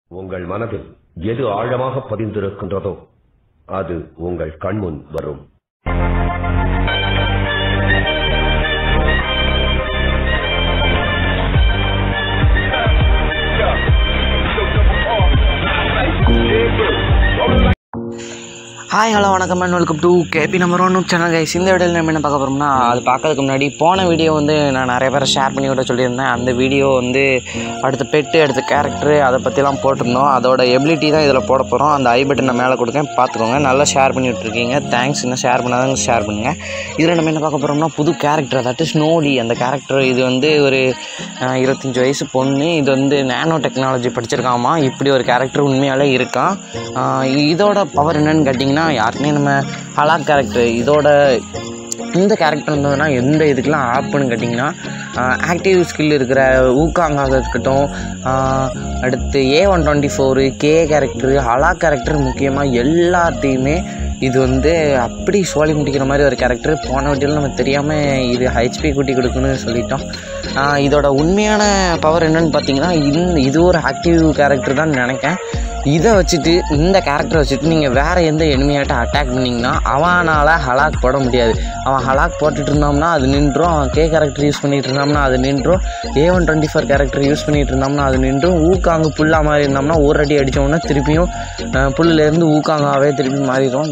உங்கள் மனதில் எது ஆழமாக பதிந்திருக்கின்றதோ அது உங்கள் கண்முன் வரும் ஹாய் ஹலோ வணக்கம் and welcome to KB number one channel guys இந்த வீடியோவில் நம்ம என்ன பார்க்க போகிறோம்னா அது பார்க்கறதுக்கு முன்னாடி போன வீடியோ வந்து நான் நிறைய பேரை ஷேர் பண்ணி விட சொல்லியிருந்தேன் அந்த வீடியோ வந்து அடுத்த பெட்டு அடுத்த கேரக்டரு அதை பற்றிலாம் போட்டிருந்தோம் அதோட எபிலிட்டி தான் இதில் போட போகிறோம் அந்த ஐ பட்டன் நான் மேலே கொடுக்கேன் பார்த்துக்கோங்க நல்லா ஷேர் பண்ணி விட்ருக்கீங்க தேங்க்ஸ் இன்னும் ஷேர் பண்ணாதாங்க ஷேர் பண்ணுங்கள் இதில் நம்ம என்ன பார்க்க போகிறோம்னா புது கேரக்டர் அதாட்டு ஸ்னோலி அந்த கேரக்டர் இது வந்து ஒரு அஹ், இருபத்தஞ்சி வயசு பொண்ணு இது வந்து நேனோ டெக்னாலஜி படிச்சிருக்காமா இப்படி ஒரு கேரக்டர் உண்மையாலே இருக்கான் ஆஹ் இதோட பவர் என்னன்னு கேட்டிங்கன்னா யாருக்குமே நம்ம ஹலாக் கேரக்டர் இதோட இந்த கேரக்டர் வந்ததுன்னா எந்த இதுக்கெலாம் ஆப்புன்னு கேட்டிங்கன்னா ஆக்டிவ் ஸ்கில் இருக்கிற ஊக்காங்காக இருக்கட்டும் ஆஹ் அடுத்து A one twenty four K character ஹலாக் கேரக்டர் முக்கியமாக எல்லாத்தையுமே இது வந்து அப்படி சோழி முடிக்கிற மாதிரி ஒரு கேரக்டர் போன வாட்டியில் நம்ம தெரியாமல் இது ஹெச்பி குட்டி கொடுக்குன்னு சொல்லிட்டோம் ஆஹ் இதோட உண்மையான பவர் என்னன்னு பார்த்தீங்கன்னா இந்த இது ஒரு ஆக்டிவ் கேரக்டர் தான் நினைக்கேன் இதை வச்சுட்டு இந்த கேரக்டரை வச்சுட்டு நீங்கள் வேறு எந்த எனிமையாட்ட அட்டாக் பண்ணிங்கன்னா அவனால் ஹலாக் போட முடியாது அவன் ஹலாக் போட்டுட்டு இருந்தோம்னா அது நின்றும் அவன் கே கேரக்டர் யூஸ் பண்ணிட்டு இருந்தோம்னா அது நின்றும் A one twenty four character use பண்ணிட்டு இருந்தோம்னா அது நின்றும் ஊக்காங்கு புல்லா மாதிரி இருந்தோம்னா ஒரு அடி அடித்தோம்னா திருப்பியும் அஹ், புல்லுலேருந்து ஊக்காங்காவே திருப்பி மாறிடும்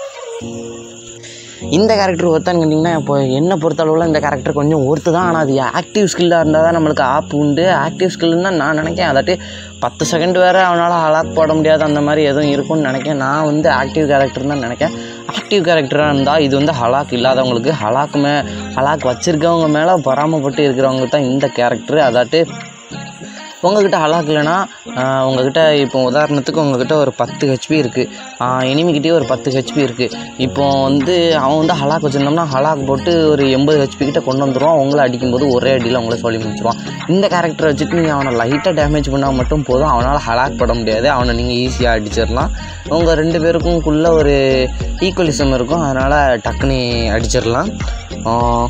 இந்த கேரக்டர் ஒருத்தான்னு கேட்டிங்கன்னா இப்போ என்னை பொறுத்தளவில் இந்த கேரக்டர் கொஞ்சம் ஒருத்து தான் ஆனால் அது ஆக்டிவ் ஸ்கில்லாக இருந்தால் தான் நம்மளுக்கு ஆப் உண்டு ஆக்டிவ் ஸ்கில்னு தான் நான் நினைக்கிறேன் அதாட்டி பத்து செகண்ட் வேறு அவனால் ஹலாக் போட முடியாது அந்த மாதிரி எதுவும் இருக்கும்னு நினைக்கிறேன் நான் வந்து ஆக்டிவ் கேரக்டர் தான் நினைக்கிறேன் ஆக்டிவ் கேரக்டராக இருந்தால் இது வந்து ஹலாக் இல்லாதவங்களுக்கு ஹலாக் மே ஹலாக் வச்சுருக்கவங்க மேலே பொறாமப்பட்டு இருக்கிறவங்க தான் இந்த கேரக்டர் அதாட்டு உங்ககிட்ட ஹலாக் இல்லைன்னா ஆஹ், உங்ககிட்ட இப்போ உதாரணத்துக்கு உங்ககிட்ட ஒரு பத்து ஹெச்பி இருக்குது எனிமிக்கிட்டே ஒரு பத்து ஹெச்பி இருக்குது இப்போ வந்து அவன் வந்து ஹலாக் வச்சுருந்தோம்னா ஹலாக் போட்டு ஒரு எண்பது ஹெச்பி கிட்ட கொண்டு வந்துடுவான் உங்களை அடிக்கும்போது ஒரே அடியில் உங்களை சொல்லி முடிச்சிருவான் இந்த கேரக்டரை வச்சுட்டு நீங்கள் அவனை லைட்டாக டேமேஜ் பண்ணால் மட்டும் போதும் அவனால் ஹலாக் போட முடியாது அவனை நீங்கள் ஈஸியாக அடிச்சிடலாம் உங்கள் ரெண்டு பேருக்கும்குள்ளே ஒரு ஈக்குவலிசம் இருக்கும் அதனால் டக்குன்னு அடிச்சிடலாம் ஆஹ்,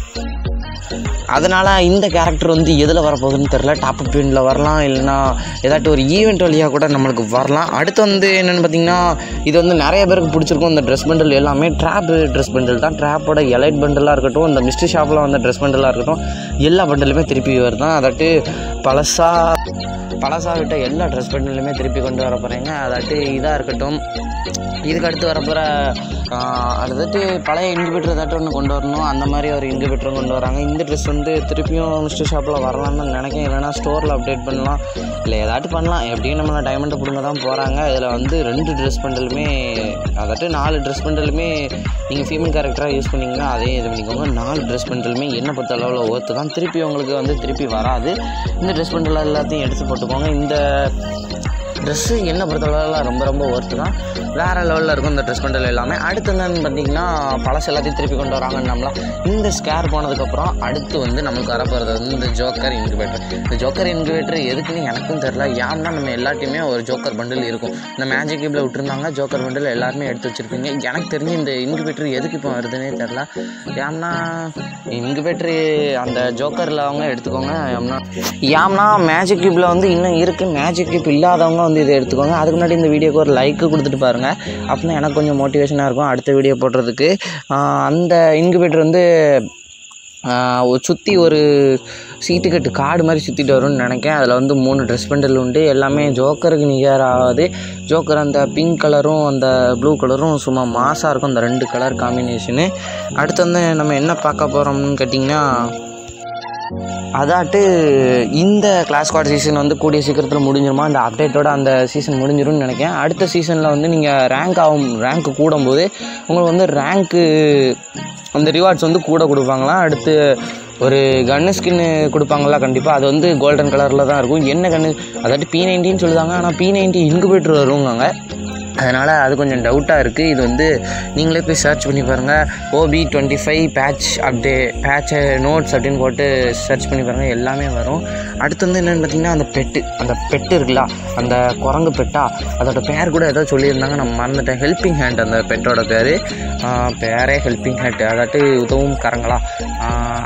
அதனால் இந்த கேரக்டர் வந்து எதில் வரப்போகுதுன்னு தெரில டாப் அப் பின்னில் வரலாம் இல்லைன்னா ஏதாட்டும் ஒரு ஈவெண்ட் வழியாக கூட நம்மளுக்கு வரலாம் அடுத்து வந்து என்னென்னு பார்த்தீங்கன்னா இது வந்து நிறைய பேருக்கு பிடிச்சிருக்கும் இந்த ட்ரெஸ் பண்டில் எல்லாமே ட்ராப் ட்ரெஸ் பண்டில் தான் ட்ராப்போட எலைட் பண்டலாக இருக்கட்டும் இந்த மிஸ்ட்ரி ஷாப்பில் வந்த ட்ரெஸ் பண்டலாக இருக்கட்டும் எல்லா பண்டலுமே திருப்பி வருதான் அதாட்டு பழசா பழசா விட்ட எல்லா ட்ரெஸ் பண்டலுமே திருப்பி கொண்டு வர போகிறீங்க அதாட்டு இதாக இருக்கட்டும் இதுக்கு அடுத்து வரப்போகிற அடுத்தது பழைய இன்குபேட்டர் ஏதாட்டும் ஒன்று கொண்டு வரணும் அந்த மாதிரி ஒரு இன்குபேட்டரும் கொண்டு வராங்க இந்த ட்ரெஸ் வந்து திருப்பியும் மிஸ்டர் ஷாப்பில் வரலாம்னு தான் நினைக்கிறேன் இல்லைனா ஸ்டோரில் அப்டேட் பண்ணலாம் இல்லை ஏதாட்டும் பண்ணலாம் எப்படியும் நம்ம டைமண்டை பிடுங்க தான் போகிறாங்க இதில் வந்து ரெண்டு ட்ரெஸ் பண்டலுமே அதாட்டு நாலு ட்ரெஸ் பண்டலுமே நீங்கள் ஃபீமேல் கேரக்டராக யூஸ் பண்ணிங்கன்னா அதையும் இது பண்ணிக்கோங்க நாலு ட்ரெஸ் பண்டலுமே என்ன பொறுத்த அளவில் ஒர்த்து தான் திருப்பி உங்களுக்கு வந்து திருப்பி வராது இந்த ட்ரெஸ் பண்டல் எல்லாத்தையும் எடுத்து போட்டுக்கோங்க இந்த ட்ரெஸ்ஸு என்ன பொறுத்தளவில் ரொம்ப ரொம்ப ஒர்த்து தான் வேறு லெவலில் இருக்கும் இந்த ட்ரெஸ் பண்டல் எல்லாமே அடுத்து என்னன்னு பார்த்தீங்கன்னா பழசு எல்லாத்தையும் திருப்பி கொண்டு வராங்க நம்மளா இந்த ஸ்கேர் போனதுக்கப்புறம் அடுத்து வந்து நமக்கு வரப்போகிறது வந்து இந்த ஜோக்கர் இன்குபேட்டர் இந்த ஜோக்கர் இன்குபேட்டர் எதுக்குன்னு எனக்கும் தெரில ஏன்னா நம்ம எல்லாத்தையுமே ஒரு ஜோக்கர் பண்டில் இருக்கும் இந்த மேஜிக் கேப்பில் விட்டுருந்தாங்க ஜோக்கர் பண்டில் எல்லாருமே எடுத்து வச்சுருப்பீங்க எனக்கு தெரிஞ்சு இந்த இன்குபேட்டர் எதுக்கு இப்போ வருதுன்னே தெரில ஏன்னா இன்குபேட்டர் அந்த ஜோக்கரில் அவங்க எடுத்துக்கோங்க ஏம்னா ஏம்னா மேஜிக் கியூப்பில் வந்து இன்னும் இருக்குது மேஜிக் கியூப் இல்லாதவங்க வந்து இதை எடுத்துக்கோங்க அதுக்கு முன்னாடி இந்த வீடியோக்கு ஒரு லைக்கு கொடுத்துட்டு பாருங்கள் அப்படின்னா எனக்கு கொஞ்சம் மோட்டிவேஷனாக இருக்கும் அடுத்த வீடியோ போடுறதுக்கு ஆஹ் அந்த இன்குபேட்டர் வந்து சுற்றி ஒரு சீட்டு கட்டு காடு மாதிரி சுற்றிட்டு வரும்னு நினைக்கிறேன் அதில் வந்து மூணு ட்ரெஸ் பண்டல் உண்டு எல்லாமே ஜோக்கருக்கு நிகராகாது ஜோக்கர் அந்த பிங்க் கலரும் அந்த ப்ளூ கலரும் சும்மா மாசாக இருக்கும் அந்த ரெண்டு கலர் காம்பினேஷனு அடுத்து வந்து நம்ம என்ன பார்க்க போகிறோம்னு கேட்டிங்கன்னா அதாட்டு இந்த கிளாஸ் குவாட் சீசன் வந்து கூடிய சீக்கிரத்தில் முடிஞ்சிருமா இந்த அப்டேட்டோட அந்த சீசன் முடிஞ்சிரும்னு நினைக்கிறேன் அடுத்த சீசனில் வந்து நீங்கள் ரேங்க் ஆகும் ரேங்க் கூடும்போது உங்களுக்கு வந்து ரேங்க்கு அந்த ரிவார்ட்ஸ் வந்து கூட கொடுப்பாங்களாம் அடுத்து ஒரு கன்னு ஸ்கின்னு கொடுப்பாங்களா கண்டிப்பாக அது வந்து கோல்டன் கலரில் தான் இருக்கும் என்ன கன்று அதாட்டு பி நைன்டின்னு சொல்லுவாங்க ஆனால் பி நைன்டி இன்குபேட்டர் வருவாங்க அதனால் அது கொஞ்சம் டவுட்டாக இருக்குது இது வந்து நீங்களே போய் சர்ச் பண்ணி பாருங்கள் OB twenty five patch update patch notes அப்படின்னு போட்டு சர்ச் பண்ணி பாருங்கள் எல்லாமே வரும் அடுத்து வந்து என்னென்னு பார்த்தீங்கன்னா அந்த பெட்டு அந்த பெட்டு இருக்குல்ல அந்த குரங்கு பெட்டா அதோட பேர் கூட ஏதோ சொல்லியிருந்தாங்க நான் மறந்துட்டேன் ஹெல்பிங் ஹேண்ட் அந்த பெட்டோட பேர் பேரே ஹெல்பிங் ஹேண்ட் அதாட்டு உதவும் கரங்களா ஆஹ்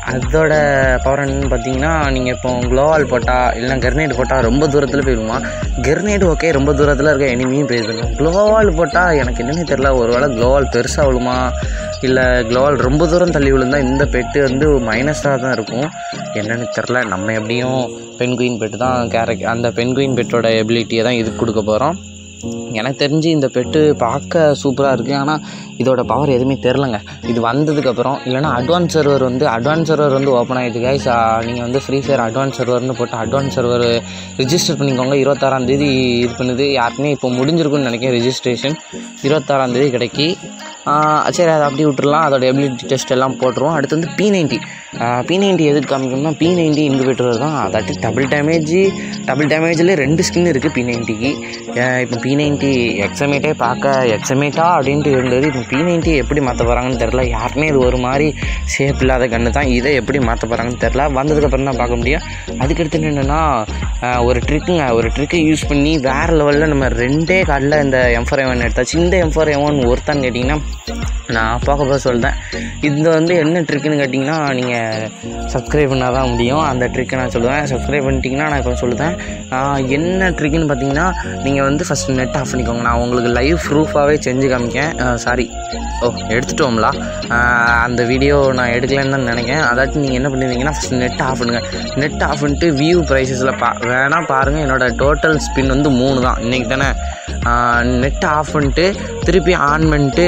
அதோட பவர் என்னன்னு பார்த்தீங்கன்னா நீங்கள் இப்போ க்ளோவால் போட்டால் இல்லைனா கெர்னேட் போட்டால் ரொம்ப தூரத்தில் போயிடுமா கெர்னேட் ஓகே ரொம்ப தூரத்தில் இருக்க எனிமியும் போயிடுது க்ளோவால் போட்டால் எனக்கு என்னன்னு தெரில ஒரு வேளை க்ளோவால் பெருசாக விழுமா இல்லை க்ளோவால் ரொம்ப தூரம் தள்ளி விழுந்தா இந்த பெட்டு வந்து மைனஸாக தான் இருக்கும் என்னன்னு தெரில நம்ம எப்படியும் பென் குயின் பெட்டு தான் கேரக் அந்த பென் குயின் பெட்டோட எபிலிட்டியை தான் இதுக்கு கொடுக்க போகிறோம் எனக்கு தெரிஞ்சு இந்த பெட்டு பார்க்க சூப்பராக இருக்குது ஆனால் இதோட பவர் எதுவுமே தெரிலங்க இது வந்ததுக்கப்புறம் இல்லைனா அட்வான்ஸ் சர்வர் வந்து அட்வான்ஸ் சர்வர் வந்து ஓப்பன் ஆகிடுது கைஸ் நீங்கள் வந்து ஃப்ரீ ஃபயர் அட்வான்ஸ் சர்வர்னு போட்டு அட்வான்ஸ் சர்வர் ரிஜிஸ்டர் பண்ணிக்கோங்க இருபத்தாறாந்தேதி இது பண்ணுது யாருக்குமே இப்போ முடிஞ்சிருக்குன்னு நினைக்கிறேன் ரிஜிஸ்ட்ரேஷன் இருபத்தாறாந்தேதி கிடைக்கி ஆஹ் சரி அதை அப்படி விட்டுறலாம் அதோட எபிலிட்டி டெஸ்ட் எல்லாம் போட்டுருவோம் அடுத்து வந்து பி நைன்ட்டி பி நைன்ட்டி எதுக்கு காமிக்கணும்னா பி நைன்ட்டி இன்குபேட்டர் தான் அதாட்டி டபுள் டேமேஜ் டபுள் டேமேஜ்லேயே ரெண்டு ஸ்கின் இருக்குது பி நைன்ட்டிக்கு இப்போ பி நைன்ட்டி எக்ஸமேட்டே பார்க்க எக்ஸமேட்டா அப்படின்ட்டு இருந்தது இப்போ பி நைன்ட்டி எப்படி மாற்ற போகிறாங்கன்னு தெரில யாருமே இது ஒரு மாதிரி ஷேப் இல்லாத கன்று தான் இதை எப்படி மாற்ற போகிறாங்கன்னு தெரில வந்ததுக்கப்புறம் தான் பார்க்க முடியும் அதுக்கடுத்து என்னென்னா ஒரு ட்ரிக்குங்க ஒரு ட்ரிக்கை யூஸ் பண்ணி வேறு லெவலில் நம்ம ரெண்டே கார்டில் இந்த எம் ஃபோர் எவன் எடுத்தாச்சு இந்த எம் ஃபோர் எவன் ஒருத்தான்னு கேட்டிங்கன்னா நான் பார்க்க போக சொல்கிறேன் இது வந்து என்ன ட்ரிக்குன்னு கேட்டிங்கன்னா நீங்கள் சப்ஸ்கிரைப் பண்ணால் தான் முடியும் அந்த ட்ரிக்கை நான் சொல்லுவேன் சப்ஸ்கிரைப் பண்ணிட்டீங்கன்னா நான் இப்போ சொல்லுவேன் ஆஹ் என்ன ட்ரிக்குன்னு பார்த்தீங்கன்னா நீங்கள் வந்து ஃபஸ்ட் நெட் ஆஃப் பண்ணிக்கோங்க நான் உங்களுக்கு லைவ் ப்ரூஃபாகவே செஞ்சு காமிக்கேன் சாரி ஓ எடுத்துட்டோம்லா ஆஹ் அந்த வீடியோ நான் எடுக்கலைன்னு தான் நினைக்கிறேன் அதாச்சும் நீங்கள் என்ன பண்ணுவீங்கன்னா ஃபஸ்ட் நெட் ஆஃப் பண்ணுங்கள் நெட் ஆஃப் பண்ணிட்டு வியூ ப்ரைஸஸில் பா வேணால் பாருங்கள் என்னோட டோட்டல் ஸ்பின் வந்து மூணு தான் இன்றைக்கி தானே நெட் ஆஃப் பண்ணிட்டு திருப்பி ஆன் பண்ணிட்டு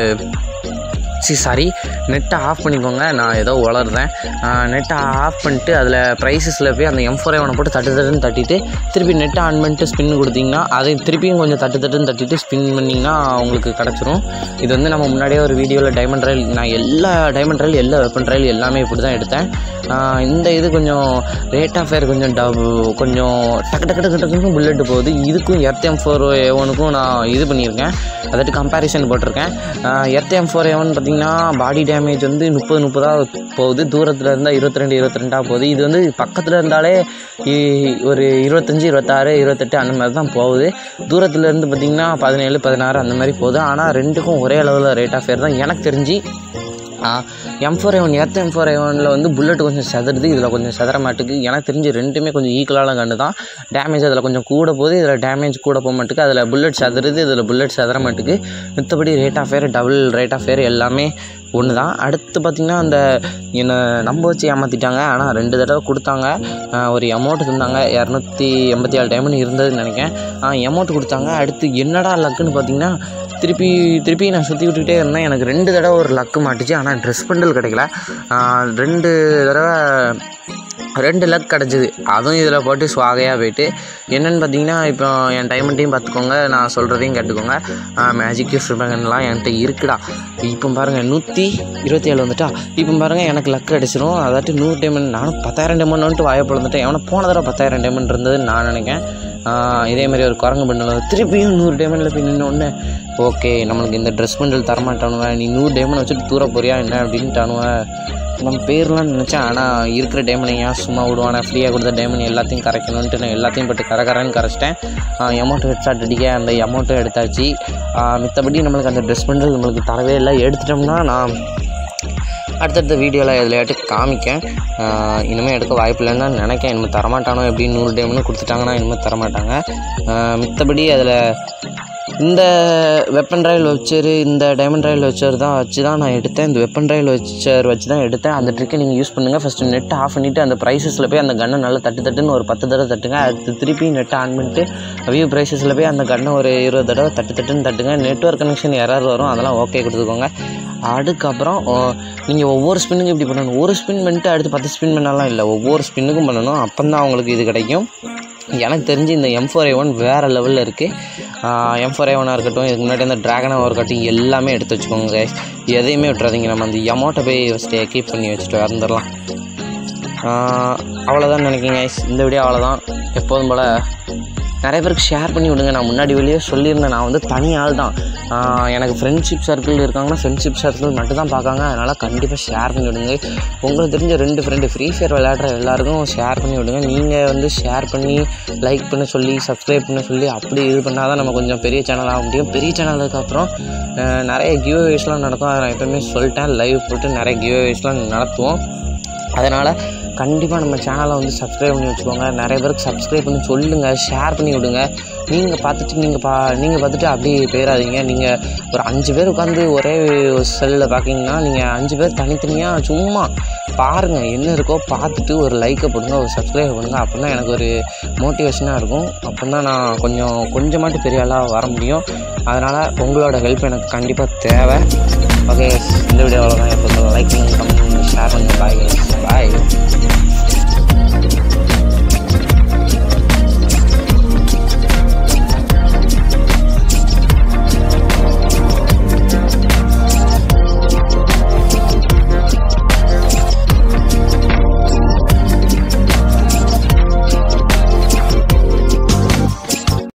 சி சாரி நெட்டை ஆஃப் பண்ணிக்கோங்க நான் ஏதோ வளர்றேன் நெட்டை ஆஃப் பண்ணிட்டு அதில் ப்ரைஸஸில் போய் அந்த எம் ஃபோர் ஒன்று போட்டு தட்டு தட்டுன்னு தட்டிட்டு திருப்பி நெட்டை ஆன் பண்ணிட்டு ஸ்பின் கொடுத்தீங்கன்னா அதை திருப்பியும் கொஞ்சம் தட்டு தட்டுன்னு தட்டிட்டு ஸ்பின் பண்ணிங்கன்னா உங்களுக்கு கிடச்சிரும் இது வந்து நம்ம முன்னாடியே ஒரு வீடியோவில் டைமண்ட் ரயில் நான் எல்லா டைமண்ட் ரயில் எல்லா வெப்பன் ரயில் எல்லாமே இப்படி தான் எடுத்தேன் ஆஹ் இந்த இது கொஞ்சம் ரேட் ஆஃப் ஃபயர் கொஞ்சம் டப் கொஞ்சம் டக்கு டக்கு டக்கு டக்குன்னு புல்லெட்டு போகுது இதுக்கும் எர்த் ஃபோர் ஏவனுக்கும் நான் இது பண்ணியிருக்கேன் அதாட்டு கம்பேரிசன் போட்டிருக்கேன் எர்த் எம் ஃபோர் ஏவன் பார்த்தீங்கன்னா பாடி டேமேஜ் வந்து முப்பது முப்பதாக போகுது தூரத்தில் இருந்தால் இருபத்தி ரெண்டு இருபத்தி ரெண்டாக போகுது இது வந்து பக்கத்தில் இருந்தாலே இ- ஒரு இருபத்தஞ்சி இருபத்தாறு இருபத்தெட்டு அந்த மாதிரி தான் போகுது தூரத்தில் இருந்து பார்த்தீங்கன்னா பதினேழு பதினாறு அந்த மாதிரி போகுது ஆனால் ரெண்டுக்கும் ஒரே அளவில் ரேட் ஆஃப் ஃபேர் தான் எனக்கு தெரிஞ்சு எம் ஃபோர் எவன் எர்த் எம் ஃபோர் எவனில் வந்து புல்லட் கொஞ்சம் செதறுது இதில் கொஞ்சம் செதற மாட்டுக்கு எனக்கு தெரிஞ்சு ரெண்டுமே கொஞ்சம் ஈக்குவலான கண்டு தான் டேமேஜ் அதில் கொஞ்சம் கூட போகுது இதில் டேமேஜ் கூட போக மாட்டுக்கு அதில் புல்லட் செதறுது இதில் புல்லட் செதற மாட்டுக்கு மித்தபடி rate of fire double rate of fire எல்லாமே ஒன்று தான் அடுத்து பார்த்திங்கன்னா அந்த என்னை நம்ப வச்சு ஏமாற்றிட்டாங்க ஆனால் ரெண்டு தடவை கொடுத்தாங்க ஆஹ் ஒரு அமௌண்ட் தந்தாங்க இரநூத்தி எண்பத்தி ஏழு டைம்னு இருந்ததுன்னு நினைக்கிறேன் அமௌண்ட் கொடுத்தாங்க அடுத்து என்னடா லக்குன்னு பார்த்தீங்கன்னா திருப்பி திருப்பி நான் சுற்றி விட்டுக்கிட்டே இருந்தேன் எனக்கு ரெண்டு தடவை ஒரு லக்கு மாட்டுச்சு ஆனால் ட்ரெஸ் பண்டல் கிடைக்கல ஆஹ் ரெண்டு தடவை ரெண்டு லக் கிடச்சிது அதுவும் இதில் போட்டு சுவாகையாக போயிட்டு என்னென்னு பார்த்தீங்கன்னா இப்போ என் டைமண்ட்டையும் பார்த்துக்கோங்க நான் சொல்கிறதையும் கேட்டுக்கோங்க மேஜிக் கிஃப்ட் பேங்கன்லாம் என்கிட்ட இருக்குடா இப்போ பாருங்கள் நூற்றி இருபத்தி ஏழு வந்துட்டா இப்போ பாருங்கள் எனக்கு லக் கிடச்சிரும் அதாட்டு நூறு டைமண்ட் நானும் பத்தாயிரம் டைமண்ட் வந்துட்டு வாயை பிளந்துட்டேன் எவனா போன தடவை பத்தாயிரம் டைமண்ட் இருந்ததுன்னு நான் நினைக்கிறேன் ஆஹ் இதே மாதிரி ஒரு குரங்கு பண்டல் திருப்பியும் நூறு டைமண்டில் போய் நின்று உடனே ஓகே நம்மளுக்கு இந்த ட்ரெஸ் பண்டல் தரமாட்டானுவ நீ நூறு டைமண்ட் வச்சுட்டு தூர போறியா என்ன அப்படின்ட்டானுவ நம்ம பேர்லாம் நினச்சேன் ஆனால் இருக்கிற டைமண்ட் ஏன் சும்மா விடுவானே ஃப்ரீயாக கொடுத்த டைமண்ட் எல்லாத்தையும் கரைக்கணுன்ட்டு நான் எல்லாத்தையும் போட்டு கரை கரைன்னு கரைச்சிட்டேன் அமௌண்ட் ஹெட்ஷாட் அடிக்க அந்த அமௌண்ட்டும் எடுத்தாச்சு ஆஹ் மித்தபடி நம்மளுக்கு அந்த ட்ரெஸ் பண்டல் நம்மளுக்கு தரவே இல்லை எடுத்துட்டோம்னா நான் அடுத்தடுத்த வீடியோவில் எதுலையாட்டு காமிக்கேன் ஆஹ் இனிமேல் எடுக்க வாய்ப்பு இல்லைன்னு தான் நினைக்கிறேன் இனிமேல் தரமாட்டானோ எப்படி நூறு டைம்னு கொடுத்துட்டாங்கன்னா இனிமேல் தரமாட்டாங்க ஆஹ் மித்தபடி அதில் இந்த வெப்பன் ராயல் வச்சர் இந்த டைமண்ட் ராயல் வச்சர் தான் வச்சு தான் நான் எடுத்தேன் இந்த வெப்பன் ராயல் வச்சர் வச்சு தான் எடுத்தேன் அந்த ட்ரிக்கை நீங்கள் யூஸ் பண்ணுங்கள் ஃபஸ்ட்டு நெட் ஆஃப் பண்ணிவிட்டு அந்த ப்ரைஸஸில் போய் அந்த கன்னை நல்லா தட்டு தட்டுன்னு ஒரு பத்து தடவை தட்டுங்க அடுத்து திருப்பி நெட் ஆன் பண்ணிட்டு வியூ ப்ரைஸஸில் போய் அந்த கன்னை ஒரு இருபது தடவை தட்டு தட்டுன்னு தட்டுங்க நெட்ஒர்க் கனெக்ஷன் எரர் வரும் அதெல்லாம் ஓகே கொடுத்துக்கோங்க அதுக்கப்புறம் நீங்கள் ஒவ்வொரு ஸ்பின்னுக்கும் இப்படி பண்ணணும் ஒரு ஸ்பின் பண்ணிட்டு அடுத்து பத்து ஸ்பின் பண்ணலாம் இல்லை ஒவ்வொரு ஸ்பின்னுக்கும் பண்ணணும் அப்போ தான் உங்களுக்கு இது கிடைக்கும் எனக்கு தெரிஞ்சு இந்த எம் ஃபோர் ஏ ஒன் வேறு லெவலில் இருக்குது எம் ஃபோர் ஏ ஒன்னாக இருக்கட்டும் இதுக்கு முன்னாடி அந்த ட்ராகனாக இருக்கட்டும் எல்லாமே எடுத்து வச்சுக்கோங்க guys. எதையுமே விட்டுறாதீங்க நம்ம அந்த அமௌண்ட்டை போய் ஃபஸ்ட்டு கீப் பண்ணி வச்சுட்டு வந்துடலாம் அவ்வளோதான் நினைக்கிங்க guys. இந்த வீடியோ அவ்வளோதான் எப்போதும் போல் நிறைய பேருக்கு ஷேர் பண்ணி விடுங்க நான் முன்னாடி வெளியே சொல்லியிருந்தேன் நான் வந்து தனி ஆள் தான் ஆஹ் எனக்கு ஃப்ரெண்ட்ஷிப் சர்க்கிள் இருக்காங்கன்னா ஃப்ரெண்ட்ஷிப் சர்க்கிள் மட்டும் தான் பார்க்காங்க அதனால் கண்டிப்பாக ஷேர் பண்ணி விடுங்க உங்களுக்கு தெரிஞ்ச ரெண்டு ஃப்ரெண்டு ஃப்ரீ ஃபயர் விளையாடுற எல்லாருக்கும் ஷேர் பண்ணி விடுங்க நீங்கள் வந்து ஷேர் பண்ணி லைக் பண்ண சொல்லி சப்ஸ்கிரைப் பண்ண சொல்லி அப்படி இது பண்ணால் தான் நம்ம கொஞ்சம் பெரிய சேனல் ஆக முடியும் பெரிய சேனலுக்கு அப்புறம் ஆஹ் நிறைய கிவ்அவேஸ்லாம் நடக்கும் அதை நான் எப்பவுமே சொல்லிட்டேன் லைவ் போட்டு நிறைய கிவ்அவேஸ்லாம் நடத்துவோம் அதனால் கண்டிப்பாக நம்ம சேனலை வந்து சப்ஸ்கிரைப் பண்ணி வச்சுக்கோங்க நிறைய பேருக்கு சப்ஸ்கிரைப் பண்ணி சொல்லுங்கள் ஷேர் பண்ணி விடுங்க நீங்கள் பார்த்துட்டு நீங்கள் பா நீங்கள் பார்த்துட்டு அப்படியே போயிடாதீங்க நீங்கள் ஒரு அஞ்சு பேர் உட்காந்து ஒரே செல்லில் பார்க்கிங்கன்னா நீங்கள் அஞ்சு பேர் தனித்தனியாக சும்மா பாருங்கள் என்ன இருக்கோ பார்த்துட்டு ஒரு லைக்கை போடுங்க ஒரு சப்ஸ்கிரைப் பண்ணுங்கள் அப்போ தான் எனக்கு ஒரு மோட்டிவேஷனாக இருக்கும் அப்போ தான் நான் கொஞ்சம் கொஞ்சமாட்டு பெரிய ஆளாக வர முடியும் அதனால் உங்களோட ஹெல்ப் எனக்கு கண்டிப்பாக தேவை ஓகே இந்த வீடியோவில் தான் எப்போ லைக்